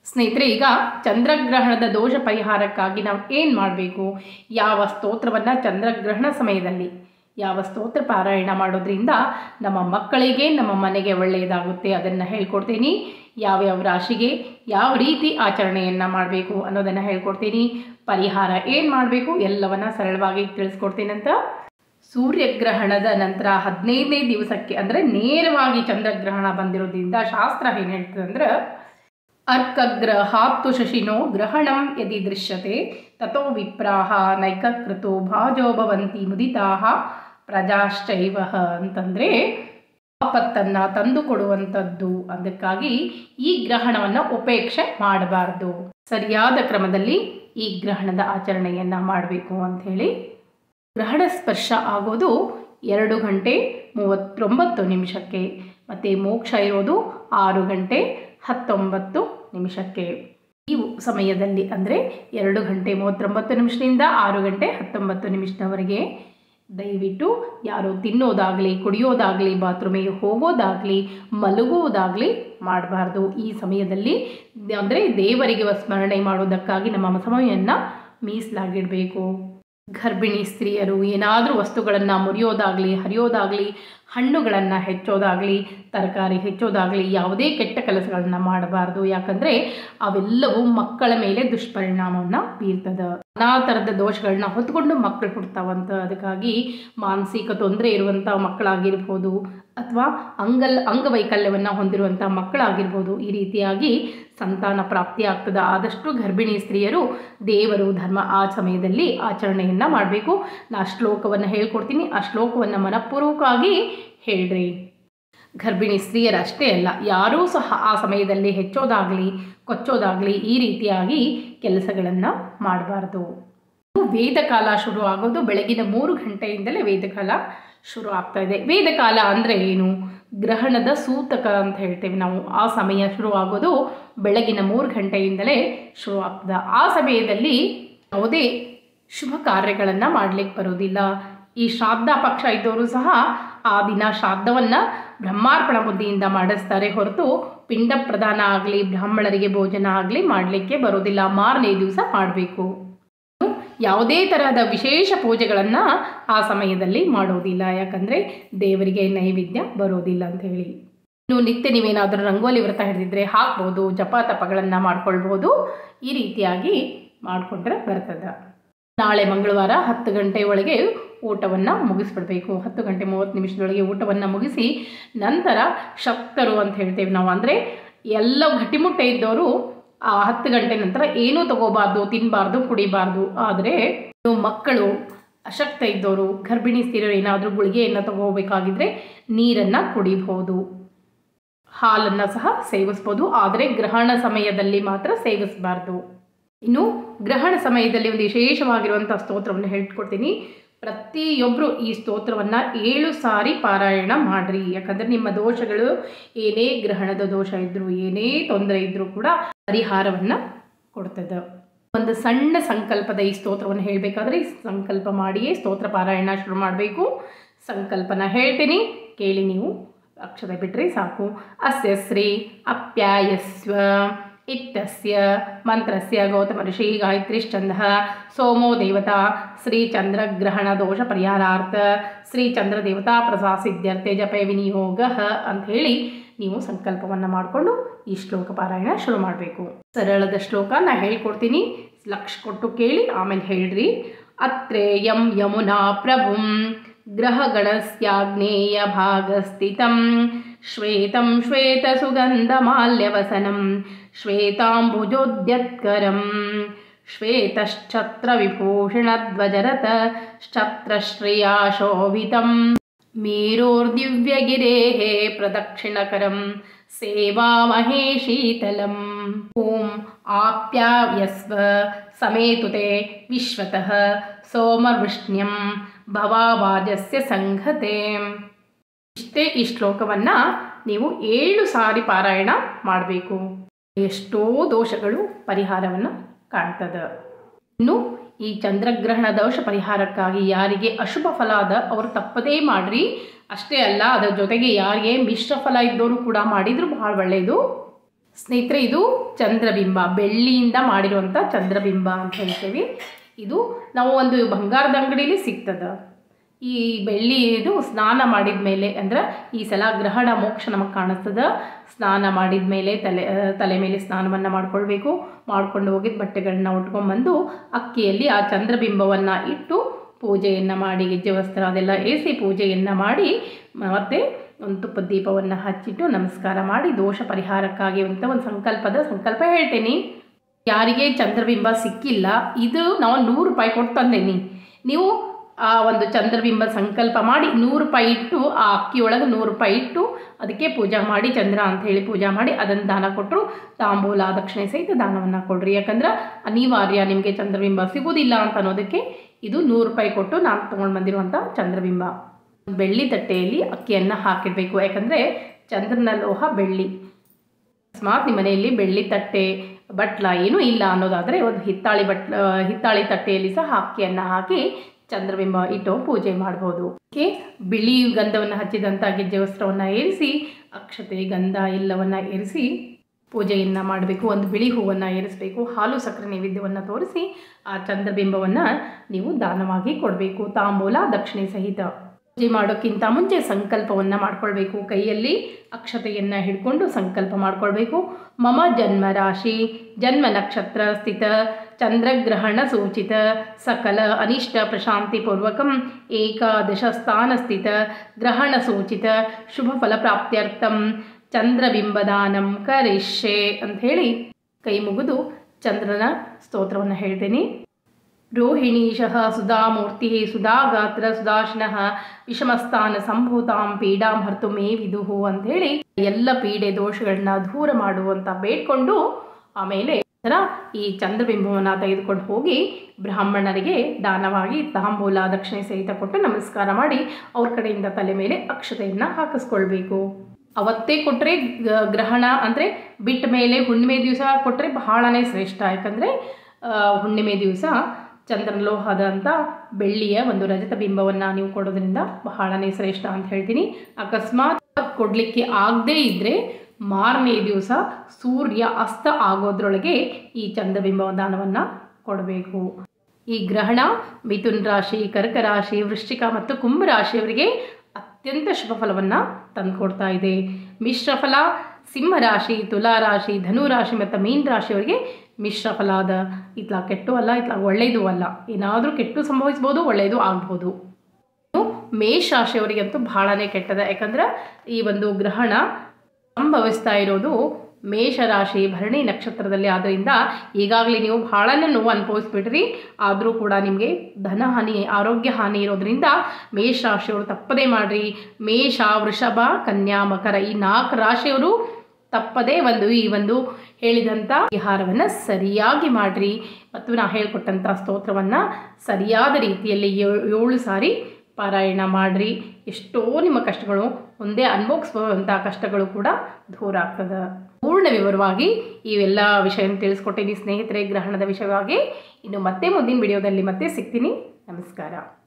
ಸ್ನೇಹಿತರೆ ಈಗ ಚಂದ್ರಗ್ರಹಣದ ದೋಷ ಪರಿಹಾರಕ್ಕಾಗಿ ನಾವು ಏನು ಮಾಡಬೇಕು ಯಾವ ಸ್ತೋತ್ರವನ್ನು ಚಂದ್ರಗ್ರಹಣ ಸಮಯದಲ್ಲಿ ಯಾವ ಸ್ತೋತ್ರ ಪಾರಾಯಣ ಮಾಡೋದ್ರಿಂದ ನಮ್ಮ ಮಕ್ಕಳಿಗೆ ನಮ್ಮ ಮನೆಗೆ ಒಳ್ಳೆಯದಾಗುತ್ತೆ ಅದನ್ನು ಹೇಳ್ಕೊಡ್ತೀನಿ ಯಾವ್ಯಾವ ರಾಶಿಗೆ ಯಾವ ರೀತಿ ಆಚರಣೆಯನ್ನು ಮಾಡಬೇಕು ಅನ್ನೋದನ್ನು ಹೇಳ್ಕೊಡ್ತೀನಿ ಪರಿಹಾರ ಏನು ಮಾಡಬೇಕು ಎಲ್ಲವನ್ನ ಸರಳವಾಗಿ ತಿಳಿಸ್ಕೊಡ್ತೀನಂತ ಸೂರ್ಯಗ್ರಹಣದ ನಂತರ ಹದಿನೈದನೇ ದಿವಸಕ್ಕೆ ಅಂದರೆ ನೇರವಾಗಿ ಚಂದ್ರಗ್ರಹಣ ಬಂದಿರೋದ್ರಿಂದ ಶಾಸ್ತ್ರ ಏನು ಹೇಳ್ತದೆ ಅಂದ್ರೆ ಅರ್ಕಗ್ರಹಾತ್ತು ಶಶಿನೋ ಗ್ರಹಣಂ ಯದಿ ದೃಶ್ಯತೆ ತಥೋ ವಿಪ್ರಾಹ ನೈಕಕೃತೋ ಭಾಜೋ ಭವಂತಿ ಮುದಿತಾಹ ಪ್ರಜಾಶ್ಚೈವ ಅಂತಂದರೆ ಆಪತ್ತನ್ನು ತಂದು ಕೊಡುವಂಥದ್ದು ಅದಕ್ಕಾಗಿ ಈ ಗ್ರಹಣವನ್ನು ಉಪೇಕ್ಷೆ ಮಾಡಬಾರ್ದು ಸರಿಯಾದ ಕ್ರಮದಲ್ಲಿ ಈ ಗ್ರಹಣದ ಆಚರಣೆಯನ್ನು ಮಾಡಬೇಕು ಅಂಥೇಳಿ ಗ್ರಹಣ ಸ್ಪರ್ಶ ಆಗೋದು ಎರಡು ಗಂಟೆ ಮೂವತ್ತೊಂಬತ್ತು ನಿಮಿಷಕ್ಕೆ ಮತ್ತು ಮೋಕ್ಷ ಇರೋದು ಆರು ಗಂಟೆ ಹತ್ತೊಂಬತ್ತು ನಿಮಿಷಕ್ಕೆ ಈ ಸಮಯದಲ್ಲಿ ಅಂದರೆ ಎರಡು ಗಂಟೆ ಮೂವತ್ತೊಂಬತ್ತು ನಿಮಿಷದಿಂದ ಆರು ಗಂಟೆ ಹತ್ತೊಂಬತ್ತು ನಿಮಿಷದವರೆಗೆ ದಯವಿಟ್ಟು ಯಾರು ತಿನ್ನೋದಾಗಲಿ ಕುಡಿಯೋದಾಗಲಿ ಬಾತ್ರೂಮಿಗೆ ಹೋಗೋದಾಗಲಿ ಮಲಗುವುದಾಗಲಿ ಮಾಡಬಾರ್ದು ಈ ಸಮಯದಲ್ಲಿ ಅಂದರೆ ದೇವರಿಗೆ ಸ್ಮರಣೆ ಮಾಡೋದಕ್ಕಾಗಿ ನಮ್ಮ ಸಮಯವನ್ನು ಮೀಸಲಾಗಿಡಬೇಕು ಗರ್ಭಿಣಿ ಸ್ತ್ರೀಯರು ಏನಾದರೂ ವಸ್ತುಗಳನ್ನು ಮುರಿಯೋದಾಗಲಿ ಹರಿಯೋದಾಗಲಿ ಹಣ್ಣುಗಳನ್ನು ಹೆಚ್ಚೋದಾಗಲಿ ತರಕಾರಿ ಹೆಚ್ಚೋದಾಗಲಿ ಯಾವುದೇ ಕೆಟ್ಟ ಕೆಲಸಗಳನ್ನು ಮಾಡಬಾರ್ದು ಯಾಕಂದರೆ ಅವೆಲ್ಲವೂ ಮಕ್ಕಳ ಮೇಲೆ ದುಷ್ಪರಿಣಾಮವನ್ನು ಬೀರ್ತದೆ ನಾನಾ ಥರದ ದೋಷಗಳನ್ನ ಹೊತ್ಕೊಂಡು ಮಕ್ಕಳು ಹುಡ್ತಾವಂತ ಅದಕ್ಕಾಗಿ ಮಾನಸಿಕ ತೊಂದರೆ ಇರುವಂಥ ಮಕ್ಕಳಾಗಿರ್ಬೋದು ಅಥವಾ ಅಂಗಲ್ ಅಂಗವೈಕಲ್ಯವನ್ನು ಹೊಂದಿರುವಂಥ ಮಕ್ಕಳಾಗಿರ್ಬೋದು ಈ ರೀತಿಯಾಗಿ ಸಂತಾನ ಪ್ರಾಪ್ತಿ ಆಗ್ತದೆ ಆದಷ್ಟು ಗರ್ಭಿಣಿ ಸ್ತ್ರೀಯರು ದೇವರು ಧರ್ಮ ಆ ಸಮಯದಲ್ಲಿ ಆಚರಣೆಯನ್ನು ಮಾಡಬೇಕು ನಾ ಶ್ಲೋಕವನ್ನು ಹೇಳ್ಕೊಡ್ತೀನಿ ಆ ಶ್ಲೋಕವನ್ನು ಮನಪೂರ್ವಕವಾಗಿ ಹೇಳ್ರಿ ಗರ್ಭಿಣಿ ಸ್ತ್ರೀಯರಷ್ಟೇ ಅಲ್ಲ ಯಾರೂ ಸಹ ಆ ಸಮಯದಲ್ಲಿ ಹೆಚ್ಚೋದಾಗಲಿ ಕೊಚ್ಚೋದಾಗಲಿ ಈ ರೀತಿಯಾಗಿ ಕೆಲಸಗಳನ್ನು ಮಾಡಬಾರ್ದು ವೇದಕಾಲ ಶುರು ಆಗೋದು ಬೆಳಗಿನ ಮೂರು ಗಂಟೆಯಿಂದಲೇ ವೇದಕಾಲ ಶುರು ಆಗ್ತಾ ಇದೆ ವೇದಕಾಲ ಅಂದರೆ ಏನು ಗ್ರಹಣದ ಸೂತಕ ಅಂತ ಹೇಳ್ತೇವೆ ನಾವು ಆ ಸಮಯ ಶುರು ಆಗೋದು ಬೆಳಗಿನ ಮೂರು ಗಂಟೆಯಿಂದಲೇ ಶುರು ಆಗ್ತದೆ ಆ ಸಮಯದಲ್ಲಿ ಯಾವುದೇ ಶುಭ ಕಾರ್ಯಗಳನ್ನು ಮಾಡಲಿಕ್ಕೆ ಬರೋದಿಲ್ಲ ಈ ಶ್ರಾದ್ದ ಪಕ್ಷ ಇದ್ದವರು ಸಹ ಆ ದಿನ ಶ್ರಾದ್ದವನ್ನು ಬ್ರಹ್ಮಾರ್ಪಣ ಬುದ್ಧಿಯಿಂದ ಮಾಡಿಸ್ತಾರೆ ಹೊರತು ಪಿಂಡ ಪ್ರದಾನ ಆಗಲಿ ಬ್ರಾಹ್ಮಣರಿಗೆ ಭೋಜನ ಆಗಲಿ ಮಾಡಲಿಕ್ಕೆ ಬರೋದಿಲ್ಲ ಮಾರನೇ ದಿವಸ ಮಾಡಬೇಕು ಯಾವುದೇ ತರಹದ ವಿಶೇಷ ಪೂಜೆಗಳನ್ನು ಆ ಸಮಯದಲ್ಲಿ ಮಾಡೋದಿಲ್ಲ ಯಾಕಂದರೆ ದೇವರಿಗೆ ನೈವೇದ್ಯ ಬರೋದಿಲ್ಲ ಅಂತ ಹೇಳಿ ಇನ್ನು ನಿತ್ಯ ನೀವೇನಾದರೂ ರಂಗೋಲಿ ವ್ರತ ಹಿಡಿದಿದ್ರೆ ಹಾಕ್ಬೋದು ಜಪ ತಪಗಳನ್ನು ಮಾಡ್ಕೊಳ್ಬೋದು ಈ ರೀತಿಯಾಗಿ ಮಾಡಿಕೊಂಡ್ರೆ ಬರ್ತದೆ ನಾಳೆ ಮಂಗಳವಾರ ಹತ್ತು ಗಂಟೆ ಒಳಗೆ ಊಟವನ್ನು ಮುಗಿಸ್ಬಿಡ್ಬೇಕು ಹತ್ತು ಗಂಟೆ ಮೂವತ್ತು ನಿಮಿಷದೊಳಗೆ ಊಟವನ್ನು ಮುಗಿಸಿ ನಂತರ ಶಕ್ತರು ಅಂತ ಹೇಳ್ತೇವೆ ನಾವು ಅಂದರೆ ಎಲ್ಲ ಗಟ್ಟಿಮುಟ್ಟೆ ಇದ್ದವರು ಆ ಹತ್ತು ಗಂಟೆ ನಂತರ ಏನೂ ತಗೋಬಾರ್ದು ತಿನ್ನಬಾರ್ದು ಕುಡಿಬಾರ್ದು ಆದರೆ ಮಕ್ಕಳು ಅಶಕ್ತ ಇದ್ದವರು ಗರ್ಭಿಣಿ ಸ್ತ್ರೀಯರು ಏನಾದರೂ ಗುಳಿಗೆಯನ್ನು ತಗೋಬೇಕಾಗಿದ್ರೆ ನೀರನ್ನು ಕುಡಿಬಹುದು ಹಾಲನ್ನು ಸಹ ಸೇವಿಸ್ಬೋದು ಆದರೆ ಗ್ರಹಣ ಸಮಯದಲ್ಲಿ ಮಾತ್ರ ಸೇವಿಸಬಾರ್ದು ಇನ್ನು ಗ್ರಹಣ ಸಮಯದಲ್ಲಿ ಒಂದು ವಿಶೇಷವಾಗಿರುವಂಥ ಸ್ತೋತ್ರವನ್ನು ಹೇಳ್ಕೊಡ್ತೀನಿ ಪ್ರತಿಯೊಬ್ಬರು ಈ ಸ್ತೋತ್ರವನ್ನು ಏಳು ಸಾರಿ ಪಾರಾಯಣ ಮಾಡಿರಿ ಯಾಕಂದರೆ ನಿಮ್ಮ ದೋಷಗಳು ಏನೇ ಗ್ರಹಣದ ದೋಷ ಇದ್ದರೂ ಏನೇ ತೊಂದರೆ ಇದ್ದರೂ ಕೂಡ ಪರಿಹಾರವನ್ನು ಕೊಡ್ತದೆ ಒಂದು ಸಣ್ಣ ಸಂಕಲ್ಪದ ಈ ಸ್ತೋತ್ರವನ್ನು ಹೇಳಬೇಕಾದ್ರೆ ಸಂಕಲ್ಪ ಮಾಡಿಯೇ ಸ್ತೋತ್ರ ಪಾರಾಯಣ ಶುರು ಮಾಡಬೇಕು ಸಂಕಲ್ಪನ ಹೇಳ್ತೀನಿ ಕೇಳಿ ನೀವು ಅಕ್ಷರ ಬಿಟ್ಟರೆ ಸಾಕು ಅಸ್ಯ ಶ್ರೀ ಅಪ್ಯಾಯಸ್ವ ಇತ್ಯಸ್ಯ ಮಂತ್ರಸ್ಯ ಗೌತಮ ಋಷಿ ಗಾಯತ್ರಿಶ್ಚಂದಃ ಸೋಮೋ ದೇವತಾ ಶ್ರೀಚಂದ್ರಗ್ರಹಣ ದೋಷ ಪರಿಹಾರಾರ್ಥ ಶ್ರೀಚಂದ್ರ ದೇವತಾ ಪ್ರಸಾಸಿದ್ಯರ್ಥೆ ಜಪೆ ವಿನಿಯೋಗ ಅಂತ ಹೇಳಿ ನೀವು ಸಂಕಲ್ಪವನ್ನು ಮಾಡಿಕೊಂಡು ಈ ಶ್ಲೋಕ ಪಾರಾಯಣ ಶುರು ಮಾಡಬೇಕು ಸರಳದ ಶ್ಲೋಕ ನಾ ಹೇಳ್ಕೊಡ್ತೀನಿ ಲಕ್ಷ ಕೊಟ್ಟು ಕೇಳಿ ಆಮೇಲೆ ಹೇಳ್ರಿ ಅತ್ರೇಯಂ ಯಮುನಾ ಪ್ರಭುಂ ಗ್ರಹಗಣಸ್ಯಾಗ್ನೇಯ ಭಾಗಸ್ಥಿತಂ ಶ್ವೇತಂ ಶ್ವೇತಸುಗಂಧಮಾಲ್ಯವಸನಂ ಶ್ವೇತಾಂಬುಜೋದ್ಯತ್ಕರಂ ಶ್ವೇತಶ್ಚತ್ರವಿಭೂಷಣಧ್ವಜರತ ಶ್ಚತ್ರಶ್ರಿಯಾ ಶೋಭಿತಂ ಮೇರೋರ್ದಿವ್ಯಗಿರೇः ಪ್ರದಕ್ಷಿಣಕರಂ ಸೇವಾಮಹೇ ಶೀತಲಂ ಓಂ ಆಪ್ಯಾಯಸ್ವ ಸಮೇತುತೆ ವಿಶ್ವತಃ ಸೋಮವೃಷ್ಣ್ಯಂ ಭವಾವಾಜಸ್ಯ ಸಂಘತೆ ಇಷ್ಟೇ ಈ ಶ್ಲೋಕವನ್ನು ನೀವು ಏಳು ಸಾರಿ ಪಾರಾಯಣ ಮಾಡಬೇಕು ಎಷ್ಟೋ ದೋಷಗಳು ಪರಿಹಾರವನ್ನು ಕಾಣ್ತದೆ ಇನ್ನು ಈ ಚಂದ್ರಗ್ರಹಣ ದೋಷ ಪರಿಹಾರಕ್ಕಾಗಿ ಯಾರಿಗೆ ಅಶುಭ ಫಲ ಅದ ಅವರು ತಪ್ಪದೇ ಮಾಡ್ರಿ ಅಷ್ಟೇ ಅಲ್ಲ ಅದರ ಜೊತೆಗೆ ಯಾರಿಗೆ ಮಿಶ್ರ ಫಲ ಇದ್ದವರು ಕೂಡ ಮಾಡಿದ್ರು ಭಾಳ ಒಳ್ಳೆಯದು ಸ್ನೇಹಿತರೆ ಇದು ಚಂದ್ರಬಿಂಬ ಬೆಳ್ಳಿಯಿಂದ ಮಾಡಿರುವಂಥ ಚಂದ್ರಬಿಂಬ ಅಂತ ಹೇಳ್ತೇವೆ ಇದು ನಾವು ಒಂದು ಬಂಗಾರದ ಅಂಗಡಿಯಲ್ಲಿ ಸಿಗ್ತದೆ ಈ ಬೆಳ್ಳಿ ಇದು ಸ್ನಾನ ಮಾಡಿದ ಮೇಲೆ ಅಂದ್ರೆ ಈ ಸಲ ಗ್ರಹಣ ಮೋಕ್ಷ ನಮಗೆ ಕಾಣಿಸ್ತದ ಸ್ನಾನ ಮಾಡಿದ ಮೇಲೆ ತಲೆ ಆ, ತಲೆ ಮೇಲೆ ಸ್ನಾನವನ್ನು ಮಾಡ್ಕೊಳ್ಬೇಕು ಮಾಡ್ಕೊಂಡು ಹೋಗಿದ ಬಟ್ಟೆಗಳನ್ನ ಉಟ್ಕೊಂಡ್ಬಂದು ಅಕ್ಕಿಯಲ್ಲಿ ಆ ಚಂದ್ರಬಿಂಬವನ್ನು ಇಟ್ಟು ಪೂಜೆಯನ್ನು ಮಾಡಿ ಗೆಜ್ಜೆ ವಸ್ತ್ರ ಅದೆಲ್ಲ ಏರಿಸಿ ಪೂಜೆಯನ್ನು ಮಾಡಿ ಮತ್ತೆ ಒಂದು ತುಪ್ಪದ ದೀಪವನ್ನು ಹಚ್ಚಿಟ್ಟು ನಮಸ್ಕಾರ ಮಾಡಿ ದೋಷ ಪರಿಹಾರಕ್ಕಾಗಿ ಅಂತ ಒಂದು ಸಂಕಲ್ಪದ ಸಂಕಲ್ಪ ಹೇಳ್ತೇನೆ ಯಾರಿಗೆ ಚಂದ್ರಬಿಂಬ ಸಿಕ್ಕಿಲ್ಲ ಇದು ನಾವು ನೂರು ರೂಪಾಯಿ ಕೊಟ್ಟು ತಂದೇನಿ ನೀವು ಆ ಒಂದು ಚಂದ್ರಬಿಂಬ ಸಂಕಲ್ಪ ಮಾಡಿ ನೂರು ರೂಪಾಯಿ ಇಟ್ಟು ಆ ಅಕ್ಕಿಯೊಳಗೆ ನೂರು ರೂಪಾಯಿ ಇಟ್ಟು ಅದಕ್ಕೆ ಪೂಜಾ ಮಾಡಿ ಚಂದ್ರ ಅಂತ ಹೇಳಿ ಪೂಜಾ ಮಾಡಿ ಅದನ್ನು ದಾನ ಕೊಟ್ಟರು ತಾಂಬೂಲ ದಕ್ಷಿಣೆ ಸಹಿತ ದಾನವನ್ನು ಕೊಡ್ರಿ ಯಾಕಂದ್ರೆ ಅನಿವಾರ್ಯ ನಿಮಗೆ ಚಂದ್ರಬಿಂಬ ಸಿಗೋದಿಲ್ಲ ಅಂತ ಅನ್ನೋದಕ್ಕೆ ಇದು ನೂರು ರೂಪಾಯಿ ಕೊಟ್ಟು ನಾನು ತೊಗೊಂಡು ಬಂದಿರುವಂಥ ಚಂದ್ರಬಿಂಬ ಬೆಳ್ಳಿ ತಟ್ಟೆಯಲ್ಲಿ ಅಕ್ಕಿಯನ್ನು ಹಾಕಿಡಬೇಕು ಯಾಕಂದರೆ ಚಂದ್ರನ ಲೋಹ ಬೆಳ್ಳಿ ಅಕಸ್ಮಾತ್ ನಿಮ್ಮ ಮನೆಯಲ್ಲಿ ಬೆಳ್ಳಿ ತಟ್ಟೆ ಬಟ್ಲ ಏನೂ ಇಲ್ಲ ಅನ್ನೋದಾದರೆ ಒಂದು ಹಿತ್ತಾಳಿ ಬಟ್ಲ ಹಿತ್ತಾಳಿ ತಟ್ಟೆಯಲ್ಲಿ ಸಹ ಅಕ್ಕಿಯನ್ನು ಹಾಕಿ ಚಂದ್ರಬಿಂಬ ಇಟ್ಟು ಪೂಜೆ ಮಾಡ್ಬೋದು ಅದಕ್ಕೆ ಬಿಳಿ ಗಂಧವನ್ನು ಹಚ್ಚಿದಂಥ ಗೆಜ್ಜೆ ವಸ್ತ್ರವನ್ನು ಏರಿಸಿ ಅಕ್ಷತೆ ಗಂಧ ಎಲ್ಲವನ್ನು ಏರಿಸಿ ಪೂಜೆಯನ್ನು ಮಾಡಬೇಕು ಒಂದು ಬಿಳಿ ಹೂವನ್ನು ಏರಿಸಬೇಕು ಹಾಲು ಸಕ್ಕರೆ ನೈವೇದ್ಯವನ್ನು ತೋರಿಸಿ ಆ ಚಂದ್ರಬಿಂಬವನ್ನು ನೀವು ದಾನವಾಗಿ ಕೊಡಬೇಕು ತಾಂಬೂಲ ದಕ್ಷಿಣೆ ಸಹಿತ ಪೂಜೆ ಮಾಡೋಕ್ಕಿಂತ ಮುಂಚೆ ಸಂಕಲ್ಪವನ್ನು ಮಾಡ್ಕೊಳ್ಬೇಕು ಕೈಯಲ್ಲಿ ಅಕ್ಷತೆಯನ್ನು ಹಿಡ್ಕೊಂಡು ಸಂಕಲ್ಪ ಮಾಡ್ಕೊಳ್ಬೇಕು ಮಮ ಜನ್ಮ ರಾಶಿ ಜನ್ಮ ನಕ್ಷತ್ರ ಸ್ಥಿತ ಚಂದ್ರಗ್ರಹಣ ಸೂಚಿತ ಸಕಲ ಅನಿಷ್ಟ ಪ್ರಶಾಂತಿ ಪೂರ್ವಕಂ ಏಕಾದಶ ಸ್ಥಾನ ಸ್ಥಿತ ಗ್ರಹಣ ಸೂಚಿತ ಶುಭ ಫಲ ಪ್ರಾಪ್ತ್ಯರ್ಥಂ ಚಂದ್ರಬಿಂಬದಾನಂ ಕರಿಷ್ಯೆ ಅಂಥೇಳಿ ಕೈ ಮುಗಿದು ಚಂದ್ರನ ಸ್ತೋತ್ರವನ್ನು ಹೇಳ್ತೇನೆ ರೋಹಿಣೀಶಃ ಸುಧಾಮೂರ್ತಿ ಸುಧಾಗಾತ್ರ ಸುಧಾಶನಃ ವಿಷಮಸ್ಥಾನ ಸಂಭೂತಾಂ ಪೀಡಾಂ ಹರ್ತು ಮೇ ವಿದುಹು ಅಂಥೇಳಿ ಎಲ್ಲ ಪೀಡೆ ದೋಷಗಳನ್ನ ದೂರ ಮಾಡುವಂತ ಬೇಡ್ಕೊಂಡು ಆಮೇಲೆ ನಂತರ ಈ ಚಂದ್ರಬಿಂಬವನ್ನು ತೆಗೆದುಕೊಂಡು ಹೋಗಿ ಬ್ರಾಹ್ಮಣರಿಗೆ ದಾನವಾಗಿ ತಾಂಬೂಲ ದಕ್ಷಿಣೆ ಸಹಿತ ಕೊಟ್ಟು ನಮಸ್ಕಾರ ಮಾಡಿ ಅವ್ರ ಕಡೆಯಿಂದ ತಲೆ ಮೇಲೆ ಅಕ್ಷತೆಯನ್ನು ಹಾಕಿಸ್ಕೊಳ್ಬೇಕು ಅವತ್ತೇ ಕೊಟ್ಟರೆ ಗ್ರಹಣ ಅಂದರೆ ಬಿಟ್ಟ ಮೇಲೆ ಹುಣ್ಣಿಮೆ ದಿವಸ ಕೊಟ್ಟರೆ ಬಹಳನೇ ಶ್ರೇಷ್ಠ ಯಾಕಂದರೆ ಹುಣ್ಣಿಮೆ ದಿವಸ ಚಂದ್ರಲೋಹದಂಥ ಬೆಳ್ಳಿಯ ಒಂದು ರಜತ ಬಿಂಬವನ್ನು ನೀವು ಕೊಡೋದ್ರಿಂದ ಬಹಳನೇ ಶ್ರೇಷ್ಠ ಅಂತ ಹೇಳ್ತೀನಿ ಅಕಸ್ಮಾತ್ ಕೊಡಲಿಕ್ಕೆ ಆಗದೇ ಇದ್ದರೆ ಮಾರನೇ ದಿವಸ ಸೂರ್ಯ ಅಸ್ತ ಆಗೋದ್ರೊಳಗೆ ಈ ಚಂದ್ರಬಿಂಬ ದಾನವನ್ನು ಕೊಡಬೇಕು ಈ ಗ್ರಹಣ ಮಿಥುನ್ ರಾಶಿ ಕರ್ಕ ರಾಶಿ ವೃಶ್ಚಿಕ ಮತ್ತು ಕುಂಭ ರಾಶಿಯವರಿಗೆ ಅತ್ಯಂತ ಶುಭ ಫಲವನ್ನು ತಂದುಕೊಡ್ತಾ ಇದೆ ಮಿಶ್ರ ಫಲ ಸಿಂಹ ರಾಶಿ ತುಲಾ ರಾಶಿ ಧನು ರಾಶಿ ಮತ್ತು ಮೀನ ರಾಶಿಯವರಿಗೆ ಮಿಶ್ರ ಫಲ ಅದ ಇತ್ಲ ಕೆಟ್ಟು ಅಲ್ಲ ಇತ್ಲ ಒಳ್ಳೆಯದು ಅಲ್ಲ ಏನಾದರೂ ಕೆಟ್ಟು ಸಂಭವಿಸ್ಬೋದು ಒಳ್ಳೆಯದು ಆಗ್ಬೋದು ಇನ್ನು ಮೇಷ ರಾಶಿಯವರಿಗಂತೂ ಬಹಳನೇ ಕೆಟ್ಟದ ಯಾಕಂದ್ರೆ ಈ ಒಂದು ಗ್ರಹಣ ಸಂಭವಿಸ್ತಾ ಇರೋದು ಮೇಷರಾಶಿ ಭರಣಿ ನಕ್ಷತ್ರದಲ್ಲಿ ಆದ್ದರಿಂದ ಈಗಾಗಲೇ ನೀವು ಬಹಳನೇ ನೋವು ಅನುಭವಿಸ್ಬಿಟ್ರಿ ಆದರೂ ಕೂಡ ನಿಮಗೆ ಧನ ಹಾನಿ ಆರೋಗ್ಯ ಹಾನಿ ಇರೋದ್ರಿಂದ ಮೇಷರಾಶಿಯವರು ತಪ್ಪದೇ ಮಾಡಿರಿ ಮೇಷ ವೃಷಭ ಕನ್ಯಾ ಮಕರ ಈ ನಾಲ್ಕು ರಾಶಿಯವರು ತಪ್ಪದೇ ಒಂದು ಈ ಒಂದು ಹೇಳಿದಂಥ ವಿಹಾರವನ್ನು ಸರಿಯಾಗಿ ಮಾಡಿರಿ ಮತ್ತು ನಾ ಹೇಳ್ಕೊಟ್ಟಂಥ ಸ್ತೋತ್ರವನ್ನು ಸರಿಯಾದ ರೀತಿಯಲ್ಲಿ ಏಳು ಏಳು ಸಾರಿ ಪಾರಾಯಣ ಮಾಡಿರಿ ಎಷ್ಟೋ ನಿಮ್ಮ ಕಷ್ಟಗಳು ಒಂದೇ ಅನುಭವಿಸುವಂಥ ಕಷ್ಟಗಳು ಕೂಡ ದೂರ ಆಗ್ತದೆ ಪೂರ್ಣ ವಿವರವಾಗಿ ಇವೆಲ್ಲ ವಿಷಯವನ್ನು ತಿಳಿಸ್ಕೊಟ್ಟಿದ್ದೀನಿ ಸ್ನೇಹಿತರೆ ಗ್ರಹಣದ ವಿಷಯವಾಗಿ ಇನ್ನು ಮತ್ತೆ ಮುಂದಿನ ವಿಡಿಯೋದಲ್ಲಿ ಮತ್ತೆ ಸಿಗ್ತೀನಿ ನಮಸ್ಕಾರ